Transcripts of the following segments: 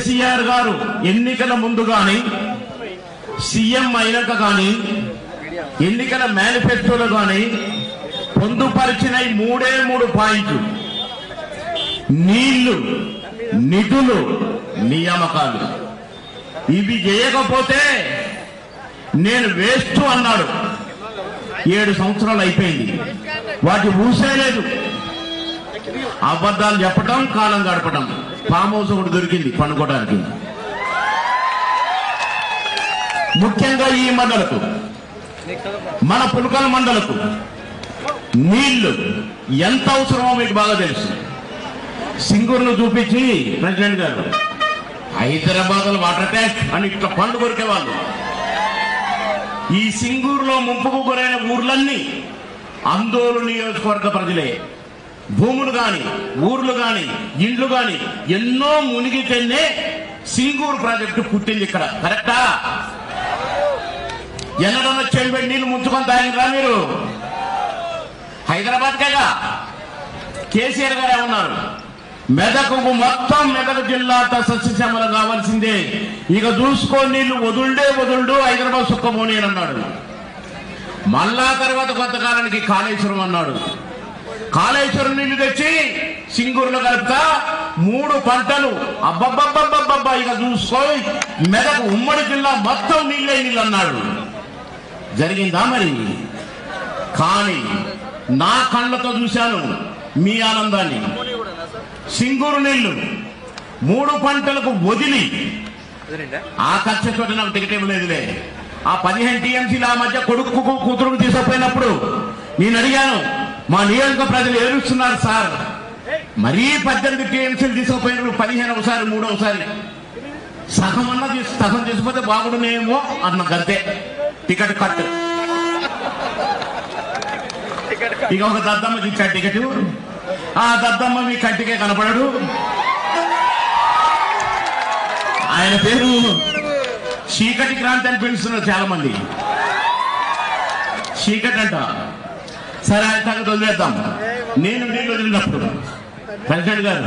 కేసీఆర్ గారు ఎన్నికల ముందు గాని సీఎం అయినాక గాని ఎన్నికల మేనిఫెస్టోలో గాని పొందుపరిచిన ఈ మూడే మూడు పాయింట్లు నీళ్లు నిధులు నియామకాలు ఇవి చేయకపోతే నేను వేస్ట్ అన్నాడు ఏడు సంవత్సరాలు అయిపోయింది వాటి ఊసే లేదు అబద్ధాలు చెప్పటం కాలం గడపటం ఫామ్ హౌస్ ఒకటి దొరికింది పండుకోవడానికి ముఖ్యంగా ఈ మండలకు మన పులకల మండలకు నీళ్లు ఎంత అవసరమో మీకు బాగా తెలుసు సింగూరును చూపించి ప్రెసిడెంట్ గారు హైదరాబాద్ లో వాటర్ ట్యాంక్ అని ఇట్లా పండు కొరికేవాళ్ళు ఈ సింగూరులో ముంపుకు గురైన ఊర్లన్నీ అందోలు నియోజకవర్గ ప్రజలే భూములు గాని ఊర్లు గాని ఇండ్లు గాని ఎన్నో మునిగితేనే సింగూరు ప్రాజెక్టు పుట్టింది ఇక్కడ కరెక్టా ఎన్నడన్నా చెంబెడి నీళ్లు ముంచుకొని తాగినరా మీరు హైదరాబాద్ కేగా కేసీఆర్ గారు ఏమన్నారు మెదకుకు మొత్తం మెదక్ జిల్లా అంతా సస్యశ్యామల కావాల్సిందే ఇక చూసుకో నీళ్లు వదులుడే వదులుడు హైదరాబాద్ సుక్కమోని అని అన్నాడు మళ్ళా తర్వాత కొంతకాలానికి కాళేశ్వరం అన్నాడు కాళేశ్వరం నీళ్లు తెచ్చి సింగూరులో కలుపుతా మూడు పంటలు అబ్బబ్బబ్బబ్బబ్బబ్బా ఇక చూసుకో మెదక్ ఉమ్మడి జిల్లా మొత్తం నీళ్ళే నీళ్ళు అన్నాడు జరిగిందా మరి కానీ నా కళ్ళతో చూశాను మీ ఆనందాన్ని సింగూరు నీళ్లు మూడు పంటలకు వదిలి ఆ ఖర్చు చోట నాకు టికెట్ ఇవ్వలేదులే ఆ పదిహేను టీఎంసీల ఆ మధ్య కొడుకు కూతురుకు తీసుకుపోయినప్పుడు నేను అడిగాను మా నియోజక ప్రజలు ఏడుస్తున్నారు సార్ మరీ పద్దెనిమిది టీఎంసీలు తీసుకుపోయినప్పుడు పదిహేను ఒకసారి మూడో ఒకసారి సగం అన్న తీసు సగం తీసుకుపోతే బాగుండునేమో అన్న గంతే టికెట్ కట్ ఇక ఒక దద్దమ్మకి ఇచ్చాడు టికెట్ ఆ దద్దమ్మ మీ కంటికే కనపడడు ఆయన పేరు చీకటి క్రాంతి అని పిలుస్తున్నారు చాలా మంది చీకటి అంట సరే ఆయన సంగతి వదిలేద్దాం నేను నీళ్ళు వదిలినప్పుడు ప్రెసిడెంట్ గారు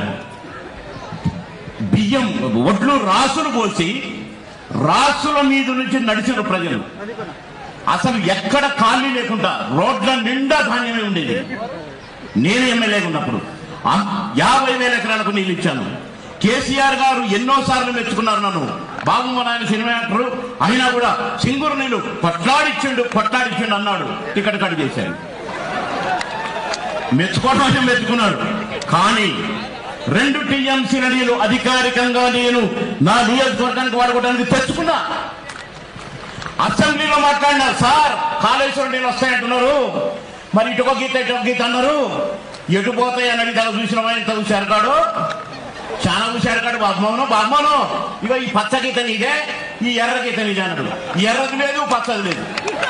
బియ్యం ఒడ్లు రాసులు పోసి రాసుల మీద నుంచి నడిచిన ప్రజలు అసలు ఎక్కడ ఖాళీ లేకుండా రోడ్ల నిండా ధాన్యమే ఉండేది నేను ఎమ్మెల్యేగా ఉన్నప్పుడు ఆ- యాభై వేల ఎకరాలకు నీళ్ళు ఇచ్చాను కేసీఆర్ గారు ఎన్నో సార్లు మెచ్చుకున్నారు నన్ను బాబు మన ఆయన సినిమా యాక్టర్ అయినా కూడా సింగూరు నీళ్ళు పట్లాడిచ్చిండు పట్లాడిచ్చిండు అన్నాడు టికెట్ కట్ చేశాడు మెచ్చుకోవడం అంటే మెచ్చుకున్నాడు కానీ రెండు టీఎంసీల నీళ్ళు అధికారికంగా నేను నా నియోజకవర్గానికి వాడుకోవడానికి తెచ్చుకున్నా అసెంబ్లీలో మాట్లాడినారు సార్ కాళేశ్వరం నీళ్ళు వస్తాయంటున్నారు మరి ఇటుక గీత ఇటుక గీత అన్నారు ఎటు పోతాయి అని అడిగి చూసిన ఎంత చూశారు కాడు చాలా చూశారు కాడు బాబుమాను బాబుమాను ఇగో ఈ పచ్చ గీత నీదే ఈ ఎర్ర గీత నీదే అన్నాడు ఎర్రది లేదు పచ్చది లేదు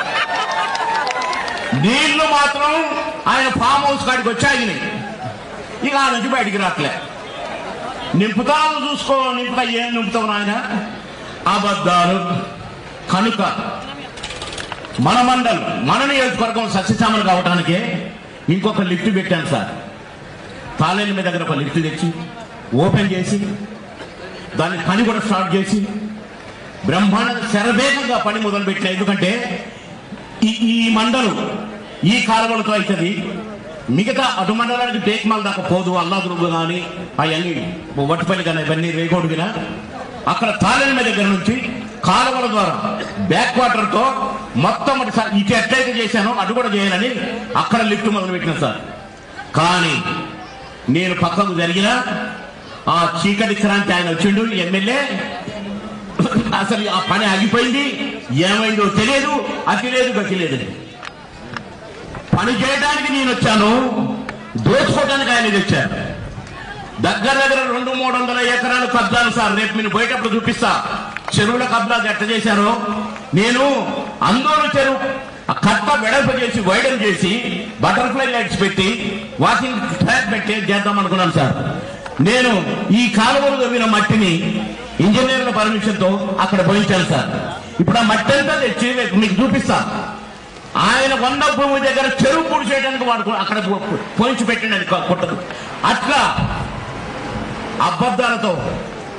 నీళ్లు మాత్రం ఆయన ఫామ్ హౌస్ కాడికి వచ్చి ఆగినాయి ఇక ఆ నుంచి బయటికి రావట్లే నింపుతాను చూసుకో నింపుతా ఏం నింపుతావు నాయన అబద్ధాలు కనుక మన మండలం మన నియోజకవర్గం సస్యశ్యామలు కావడానికి ఇంకొక లిఫ్ట్ పెట్టాను సార్ తాళేళ్ళ మీ దగ్గర ఒక లిఫ్ట్ తెచ్చి ఓపెన్ చేసి దాని పని కూడా స్టార్ట్ చేసి బ్రహ్మాండ శరవేగంగా పని మొదలు పెట్టిన ఎందుకంటే ఈ ఈ మండలం ఈ కాలువలతో అవుతుంది మిగతా అటు మండలానికి టేక్మాల్ దాకా పోదు అల్లాదుర్గ కానీ అవన్నీ వట్టుపల్లి కానీ ఇవన్నీ రేగోడు వినా అక్కడ తాళెళ్ళ దగ్గర నుంచి కాలువల ద్వారా బ్యాక్ వాటర్ తో మొత్తం అటు సా- ఇటు ఎట్లయితే చేశానో అటు కూడా చేయాలని అక్కడ లిఫ్ట్ మొదలు పెట్టిన సార్ కానీ నేను పక్కకు జరిగిన ఆ చీకటి క్రాంతి ఆయన వచ్చిండు ఎమ్మెల్యే అసలు ఆ పని ఆగిపోయింది ఏమైందో తెలియదు అతి లేదు గతి లేదు పని చేయడానికి నేను వచ్చాను దోచుకోవడానికి ఆయన తెచ్చారు దగ్గర దగ్గర రెండు మూడు వందల ఎకరాలు కబ్జాలు సార్ రేపు నేను పోయేటప్పుడు చూపిస్తా చెరువుల కబ్జాలు ఎట్ట చేశారో నేను అందరూ చెరువు ఆ కట్ట వెడల్పు చేసి వైడల్ చేసి బటర్ఫ్లై లైట్స్ పెట్టి వాషింగ్ ట్రాక్ పెట్టి చేద్దాం అనుకున్నాను సార్ నేను ఈ కాలువలు తవ్విన మట్టిని ఇంజనీర్ల పర్మిషన్ తో అక్కడ పోయించాను సార్ ఇప్పుడు ఆ మట్టి అంతా తెచ్చి రేపు మీకు చూపిస్తా ఆయన వంద భూమి దగ్గర చెరువు పూడి చేయడానికి వాడుకో అక్కడ పో- పోయించి పెట్టండి అది కొట్టదు అట్లా అబద్ధాలతో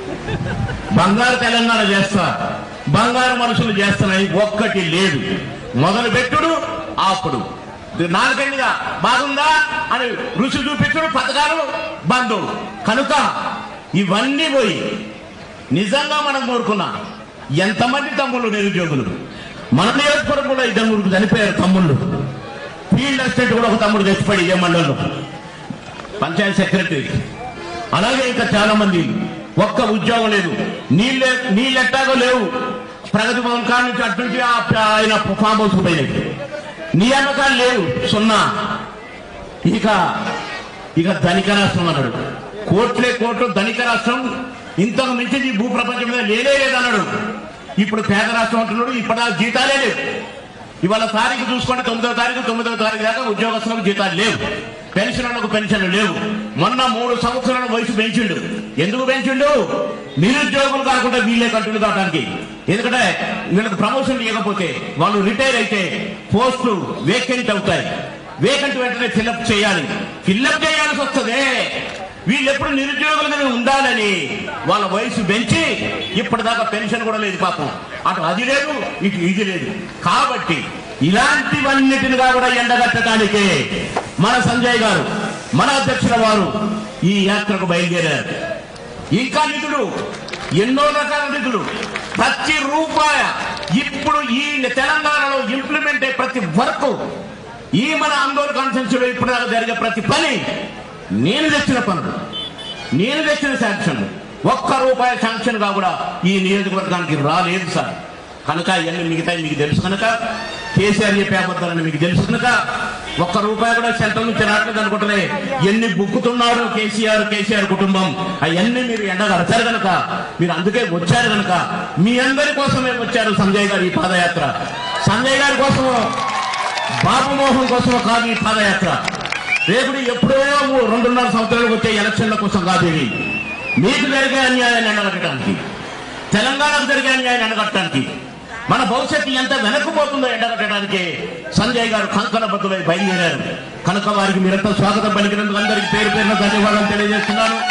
బంగారు తెలంగాణ చేస్తా బంగారు మనుషులు చేస్తున్నాయి ఒక్కటి లేదు మొదలు పెట్టుడు ఆపుడు నాలుగైదుగా బాగుందా అని రుచి చూపించుడు పథకాలు బంధు కనుక ఇవన్నీ పోయి నిజంగా మనం కోరుకున్నా ఎంతమంది తమ్ముళ్ళు నిరుద్యోగులు మన నియోజకవర్గంలో ఇద్దరు ముగ్గురు చనిపోయారు తమ్ముళ్ళు ఫీల్డ్ అసిస్టెంట్ కూడా ఒక తమ్ముడు చచ్చిపోయి ఏ మండలంలో పంచాయత్ సెక్రటరీ అలాగే ఇంకా చాలా మంది ఒక్క ఉద్యోగం లేదు నీళ్ళే నీళ్ళెట్టాగో లేవు ప్రగతి భవన్ కాడ నుంచి అటు నుంచి ఆ- ఆయన ఫామ్ హౌస్ పోయినాయి నియామకాలు లేవు సున్నా ఇక ఇక ధనిక రాష్ట్రం అన్నాడు కోట్లే కోట్లు ధనిక రాష్ట్రం ఇంతకు మించింది ఈ భూ ప్రపంచం మీద లేనే లేదన్నాడు ఇప్పుడు పేద రాష్ట్రం అంటున్నాడు ఇప్పుడు ఆ జీతాలే లేవు ఇవాళ తారీఖు చూసుకోండి తొమ్మిదవ తారీఖు తొమ్మిదవ తారీఖు దాకా ఉద్యోగస్తులకు జీతాలు లేవు పెన్షన్లకు పెన్షన్లు లేవు మొన్న మూడు సంవత్సరాల వయసు పెంచిండు ఎందుకు పెంచిండు నిరుద్యోగులు కాకుండా వీళ్ళే కంటులు కావడానికి ఎందుకంటే వీళ్ళకి ప్రమోషన్ ఇవ్వకపోతే వాళ్ళు రిటైర్ అయితే పోస్టులు వేకెంట్ అవుతాయి వేకెంట్ వెంటనే ఫిల్అప్ చేయాలి ఫిల్అప్ చేయాల్సి వస్తుంది వీళ్ళు ఎప్పుడు నిరుద్యోగులుగానే ఉండాలని వాళ్ళ వయసు పెంచి ఇప్పటిదాకా పెన్షన్ కూడా లేదు పాపం అటు అది లేదు ఇటు ఇది లేదు కాబట్టి ఇలాంటివన్నిటినిగా కూడా ఎండగట్టడానికే మన సంజయ్ గారు మన అధ్యక్షుల వారు ఈ యాత్రకు బయలుదేరారు ఇంకా నిధులు ఎన్నో రకాల నిధులు ప్రతి రూపాయ ఇప్పుడు ఈ తెలంగాణలో ఇంప్లిమెంట్ అయ్యే ప్రతి వర్క్ ఈ మన ఆందోళన కాన్ఫరెన్స్ లో ఇప్పుడు దాకా జరిగే ప్రతి పని నేను తెచ్చిన పనులు నేను తెచ్చిన శాంక్షన్ ఒక్క రూపాయి శాంక్షన్ గా కూడా ఈ నియోజకవర్గానికి రాలేదు సార్ కనుక ఇవన్నీ మిగతా మీకు తెలుసు కనుక కేసీఆర్ చెప్పే అబద్ధాలని మీకు తెలుసు కనుక ఒక్క రూపాయి కూడా సెంట్రల్ నుంచి రావట్లేదు అనుకుంటలే ఎన్ని బుక్కుతున్నారు కేసీఆర్ కేసీఆర్ కుటుంబం అవన్నీ మీరు ఎండగడతారు కనుక మీరు అందుకే వచ్చారు కనుక మీ అందరి కోసమే వచ్చారు సంజయ్ గారు ఈ పాదయాత్ర సంజయ్ గారి కోసము బాబు మోహన్ కోసం కాదు ఈ పాదయాత్ర రేపుడు ఎప్పుడో మూ- రెండున్నర సంవత్సరాలకు వచ్చే ఎలక్షన్ల కోసం కాదు ఇది మీకు జరిగే అన్యాయాన్ని ఎండగట్టడానికి తెలంగాణకు జరిగే అన్యాయాన్ని ఎండగట్టడానికి మన భవిష్యత్తు ఎంత వెనక్కిపోతుందో ఎండగట్టడానికి సంజయ్ గారు కంకణ బద్దులై బయలుదేరారు కనుక వారికి మీరంతా స్వాగతం పలికినందుకు అందరికీ పేరు పేరున ధన్యవాదాలు తెలియజేస్తున్నాను